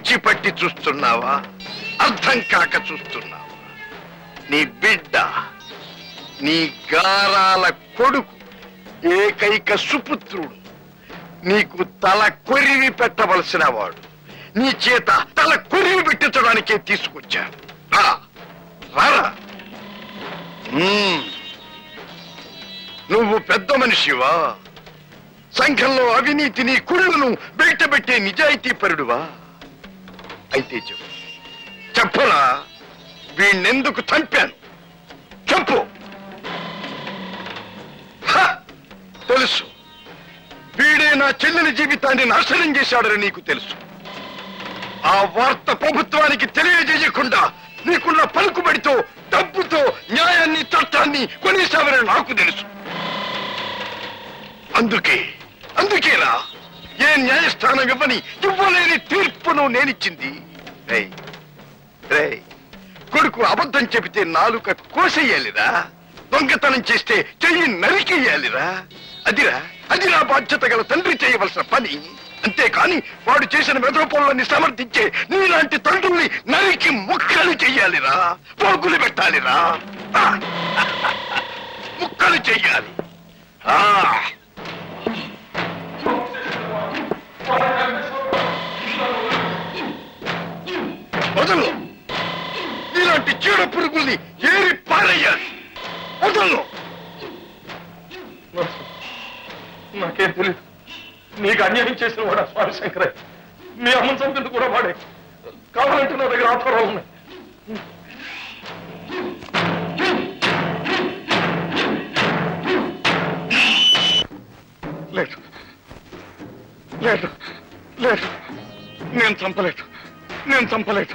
పిచ్చి పట్టి చూస్తున్నావా అర్థం కాక చూస్తున్నావా నీ బిడ్డ నీ గారాల కొడుకు ఏకైక సుపుత్రుడు నీకు తల కొరివి పెట్టవలసిన వాడు నీ చేత తల కొరివి పెట్టించడానికే తీసుకొచ్చాను రా రారా మ్మ్. నువ్వు పెద్ద మనిషివా సంఘంలో అవినీతిని కుళ్ళును బయటపెట్టే నిజాయితీ పరుడువా అయితే చెప్పు చెప్పరా వీణ్ణెందుకు చంపాను చెప్పు హ! తెలుసు వీడే నా చెల్లెలి జీవితాన్ని నాశనం చేశాడని నీకు తెలుసు ఆ వార్త ప్రభుత్వానికి తెలియజేయకుండా నీకున్న పలుకుబడితో డబ్బుతో న్యాయాన్ని చట్టాన్ని కొనేసావని నాకు తెలుసు అందుకే అందుకేనా ఏ న్యాయస్థానం ఇవ్వని ఇవ్వలేని తీర్పును నేనిచ్చింది రేయ్, రేయ్, కొడుకు అబద్ధం చెబితే నాలుక కోసేయాలిరా దొంగతనం చేస్తే చెయ్యి నరికేయాలిరా అదిరా అది నా బాధ్యత గల తండ్రి చేయవలసిన పని అంతేకాని వాడు చేసిన మెదపనులన్నీ సమర్థించే నీలాంటి తండ్రుల్ని నరికి ముక్కలు చెయ్యాలిరా పోగులు పెట్టాలిరా ఆ! ముక్కలు చెయ్యాలి ఆ వదలు ఇలాంటి చీడ పురుగుల్ని ఏరి పారేయాలి వదలు నాకేం తెలియదు నీకు అన్యాయం చేసిన వాడు ఆ స్వామి శంకరే మీ అమ్మని చంపింది కూడా వాడే కావాలంటే నా దగ్గర ఆధారాలు ఉన్నాయి లేదు లేదు లేదు నేను చంపలేదు నేను చంపలేదు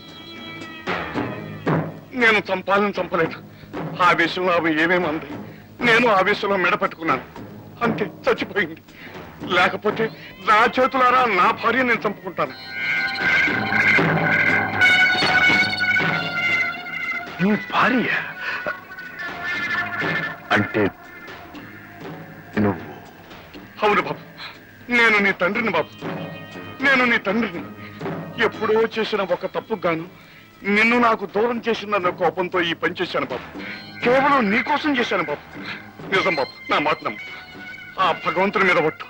నేను చంపాలని చంపలేదు ఆవేశంలో అవి ఏమేమి అంది నేను ఆవేశంలో మెడ పట్టుకున్నాను అంతే చచ్చిపోయింది లేకపోతే నా చేతులారా నా భార్య నేను చంపుకుంటాను నీ భార్య అంటే నువ్వు అవును బాబు నేను నీ తండ్రిని బాబు నేను నీ తండ్రిని ఎప్పుడో చేసిన ఒక తప్పు గాను నిన్ను నాకు దూరం చేసిందన్న కోపంతో ఈ పని చేశాను బాబు కేవలం నీ కోసం చేశాను బాబు నిజం బాబు నా మాట నమ్ము ఆ భగవంతుని మీద ఒట్టు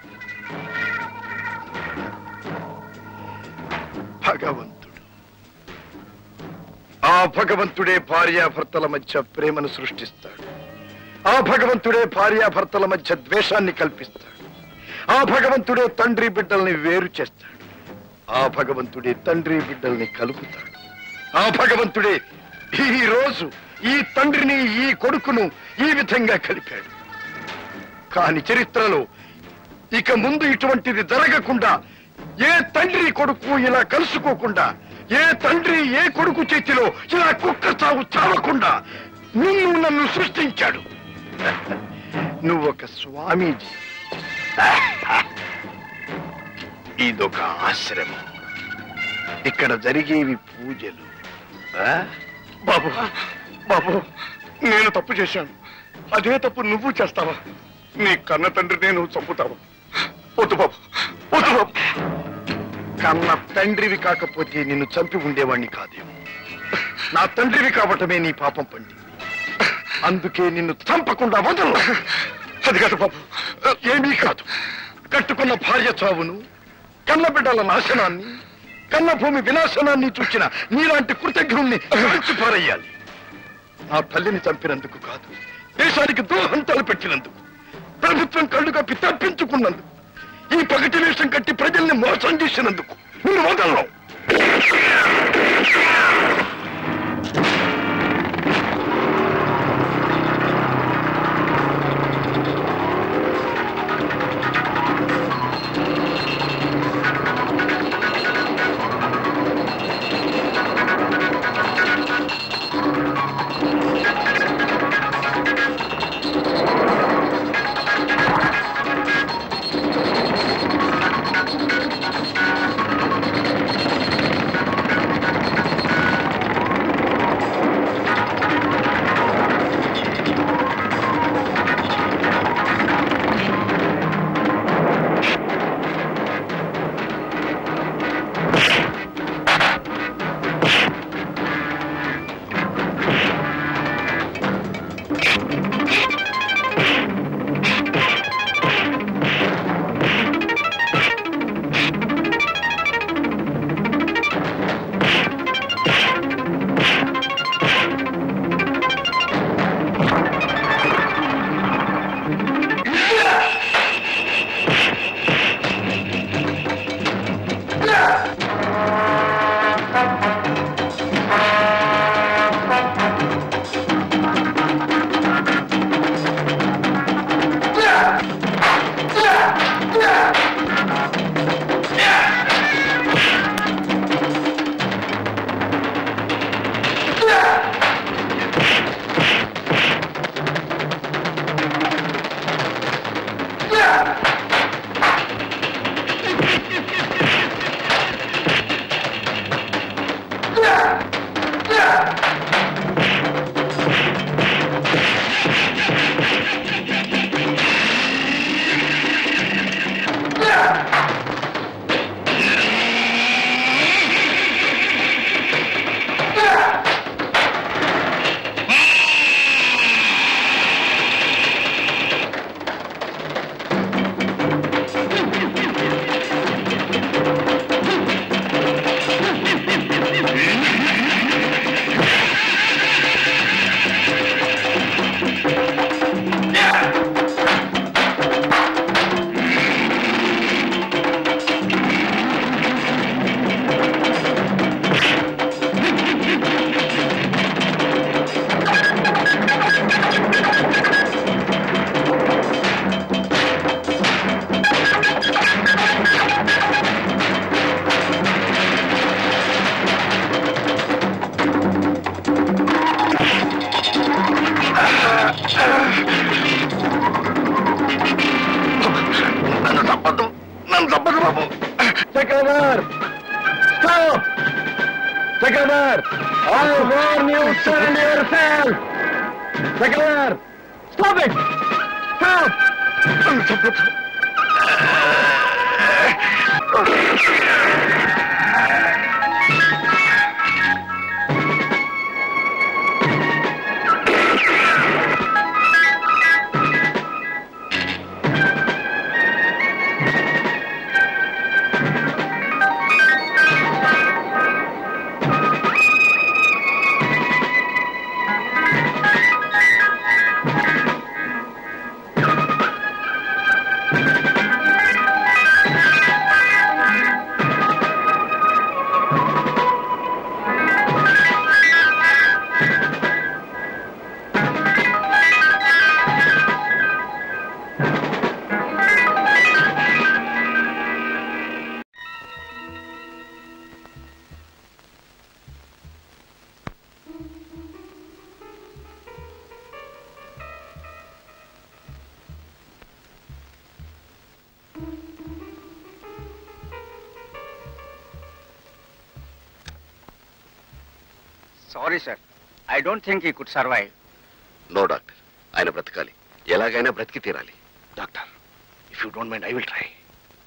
భగవంతుడు ఆ భగవంతుడే భార్యాభర్తల మధ్య ప్రేమను సృష్టిస్తాడు ఆ భగవంతుడే భార్యాభర్తల మధ్య ద్వేషాన్ని కల్పిస్తాడు ఆ భగవంతుడే తండ్రి బిడ్డల్ని వేరు చేస్తాడు ఆ భగవంతుడే తండ్రి బిడ్డల్ని కలుపుతాడు ఆ భగవంతుడే ఈ రోజు ఈ తండ్రిని ఈ కొడుకును ఈ విధంగా కలిపాడు కాని చరిత్రలో ఇక ముందు ఇటువంటిది జరగకుండా ఏ తండ్రి కొడుకు ఇలా కలుసుకోకుండా ఏ తండ్రి ఏ కొడుకు చేతిలో ఇలా కుక్క చావు చావకుండా నిన్ను నన్ను సృష్టించాడు నువ్వొక స్వామీజీ ఇదొక ఆశ్రమం ఇక్కడ జరిగేవి పూజలు ఆ? బాబు బాబు నేను తప్పు చేశాను అదే తప్పు నువ్వు చేస్తావా నీ కన్న తండ్రినే నువ్వు చంపుతావు వద్దు బాబు వద్దు బాబు కన్న తండ్రివి కాకపోతే నిన్ను చంపి ఉండేవాణ్ణి కాదేమో నా తండ్రివి కావటమే నీ పాపం పండింది అందుకే నిన్ను చంపకుండా వదలు అది కాదు బాబు ఏమీ కాదు కట్టుకున్న భార్య చావును కన్న బిడ్డల నాశనాన్ని కన్న భూమి వినాశనాన్ని చూచిన నీలాంటి కృతజ్ఞుణ్ణి పారేయాలి నా తల్లిని చంపినందుకు కాదు దేశానికి దూరం తలపెట్టినందుకు ప్రభుత్వం కళ్ళు కప్పి తప్పించుకున్నందుకు ఈ పగటి వేషం కట్టి ప్రజల్ని మోసం చేసినందుకు మీరు వదలను Seconder, I warn you, surrender yourself. Seconder, stop it. Stop. Sorry sir I don't think he could survive no doctor ఆయన బ్రతకాలి ఎలాగైనా బ్రతికి తీరాలి doctor if you don't mind I will try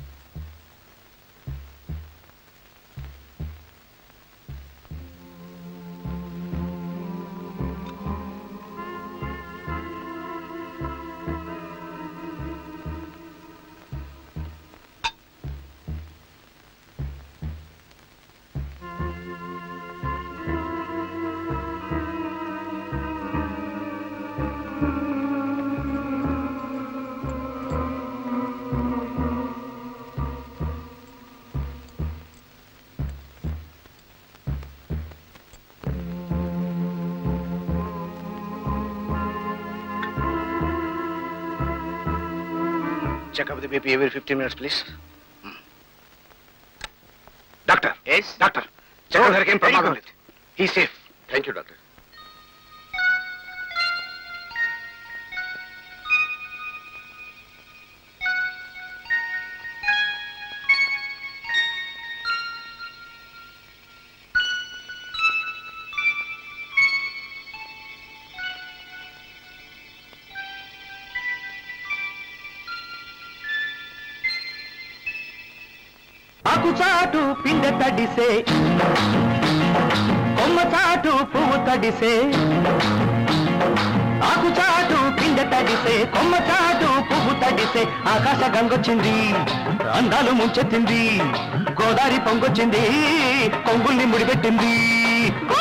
Check up the BP every 15 minutes, please. Doctor yes doctor చక్రధర్కి ఏం ప్రమాదం లేదు he safe thank you doctor ఆకుచాటు పిండె తడిసే కొమ్మ చాటు పువ్వు తడిసే ఆకుచాటు పిండె తడిసే కొమ్మ చాటు పువ్వు తడిసే ఆకాశ గంగొచ్చింది అందాలు ముంచెత్తింది గోదారి పొంగొచ్చింది కొంగుల్ని ముడిపెట్టింది